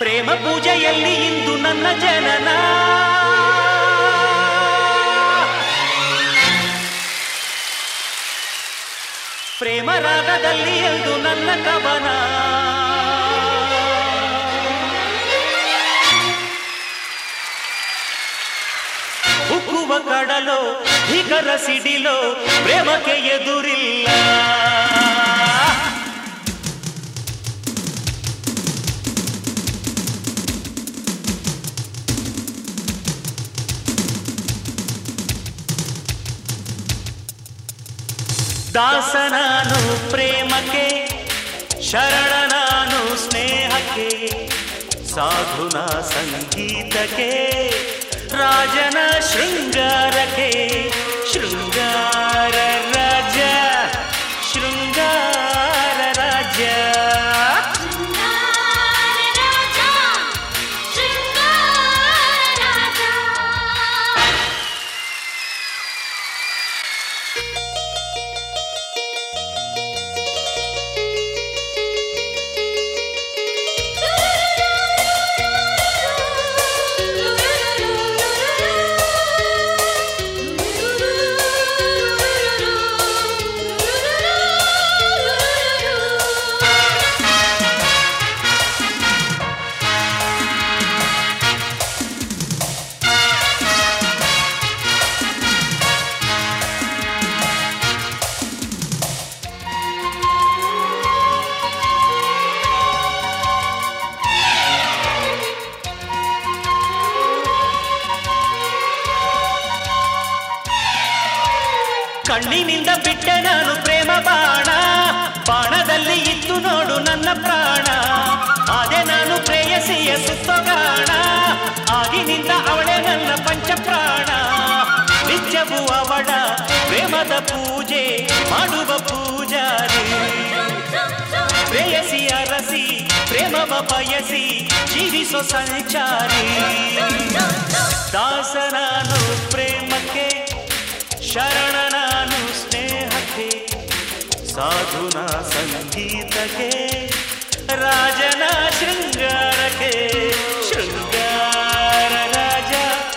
ಪ್ರೇಮ ಪೂಜೆಯಲ್ಲಿ ಇಂದು ನನ್ನ ಜನನ ಪ್ರೇಮ ರಾಗದಲ್ಲಿ ಎಂದು ನನ್ನ ಕವನ ಉಕ್ಕುವ ಕಡಲೋ ಭೀಕರ ಸಿಡಿಲೋ ಪ್ರೇಮಕ್ಕೆ ಎದುರಿಲ್ಲ ದಾಸ ನಾನು ಪ್ರೇಮಕ್ಕೆ ಶರಣ ನಾನು ಸ್ನೇಹಕ್ಕೆ ಸಾಧುನ ಸಂಗೀತಕ್ಕೆ ರಾಜನ ಶೃಂಗಾರಕ್ಕೆ ಶೃಂಗಾರ ರಾಜ ಶೃಂಗಾರ ರಾಜ ಶೃಂಗಾರ ರಾಜ ಶೃಂಗಾರ ರಾಜ ಕಣ್ಣಿನಿಂದ ಬಿಟ್ಟೆ ನಾನು ಪ್ರೇಮ ಬಾಣ ಬಾಣದಲ್ಲಿ ಇತ್ತು ನೋಡು ನನ್ನ ಪ್ರಾಣ ಅದೇ ನಾನು ಪ್ರೇಯಸಿಯ ಸುತ್ತಗಾಣ ಆಗಿನಿಂದ ಅವಳೇ ನನ್ನ ಪಂಚಪ್ರಾಣ ನಿತ್ಯವೂ ಅವಳ ಪ್ರೇಮದ ಪೂಜೆ ಮಾಡುವ ಪೂಜಾರಿ ಪ್ರೇಯಸಿ ಅರಸಿ ಪ್ರೇಮವ ಬಯಸಿ ಜೀವಿಸೋ ಸಂಚಾರಿ ದಾಸ ನಾನು ಪ್ರೇಮಕ್ಕೆ ಶರಣ ನಾನು ಸ್ನೇಹಕ್ಕೆ ಸಾಧುನ ಸಂಗೀತಕ್ಕೆ ರಾಜನ ಶೃಂಗಾರಕ್ಕೆ ಶೃಂಗಾರ ರಾಜ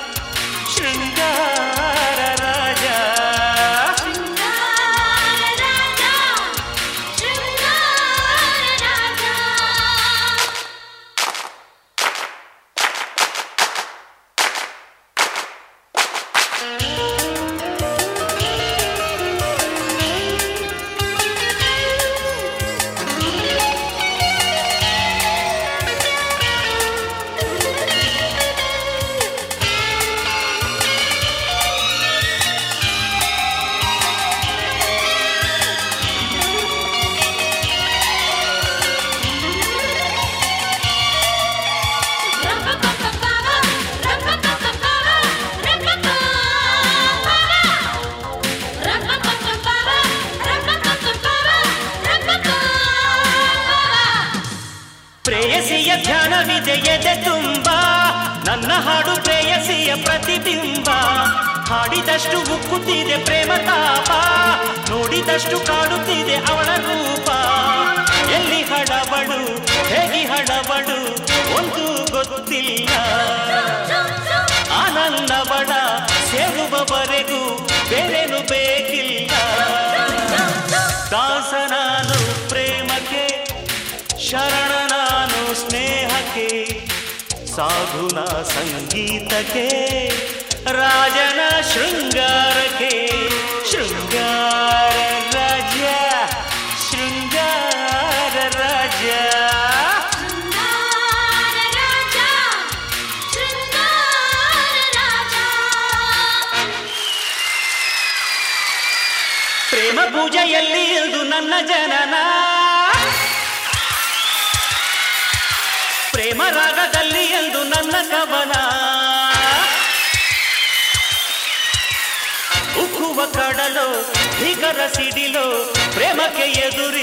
ಶೃಂಗಾರ ರಾಜ ಶೃಂಗಾರ ರಾಜ ಶೃಂಗಾರ ರಾಜ ಪ್ರೇಯಸಿಯ ಧ್ಯಾನವಿದೆ ಎದೆ ತುಂಬ ನನ್ನ ಹಾಡು ಪ್ರೇಯಸಿಯ ಪ್ರತಿಬಿಂಬ ಹಾಡಿದಷ್ಟು ಉಕ್ಕುತ್ತಿದೆ ಪ್ರೇಮ ತಾಪ ನೋಡಿದಷ್ಟು ಕಾಡುತ್ತಿದೆ ಅವಳ ರೂಪ ಎಲ್ಲಿ ಹಡವಳು ಹೇಗೆ ಹಡವಳು ಒಂದು ಗೊತ್ತಿಲ್ಲ ಆನಂದವಳ ಸೇರುವವರೆಗೂ ಬೇರೇನು ಬೇಕಿಲ್ಲ ದಾಸ ನಾನು ಪ್ರೇಮಕ್ಕೆ ಶರಣ ನಾನು ಸ್ನೇಹಕ್ಕೆ ಸಾಧುನ ಸಂಗೀತಕ್ಕೆ ರಾಜನ ಶೃಂಗಾರಕ್ಕೆ ಶೃಂಗಾರ ರಾಜ ಶೃಂಗಾರ ರಾಜ ಪ್ರೇಮ ಪೂಜೆಯಲ್ಲಿ ಇದು ನನ್ನ ಜನನ ಪ್ರೇಮ ರಾಗದಲ್ಲಿ ಎಂದು ನನ್ನ ಕವನ ಉಕ್ಕುವ ಕಡಲು ಭೀಕರ ಸಿಡಿಲು ಪ್ರೇಮಕ್ಕೆ ಎದುರು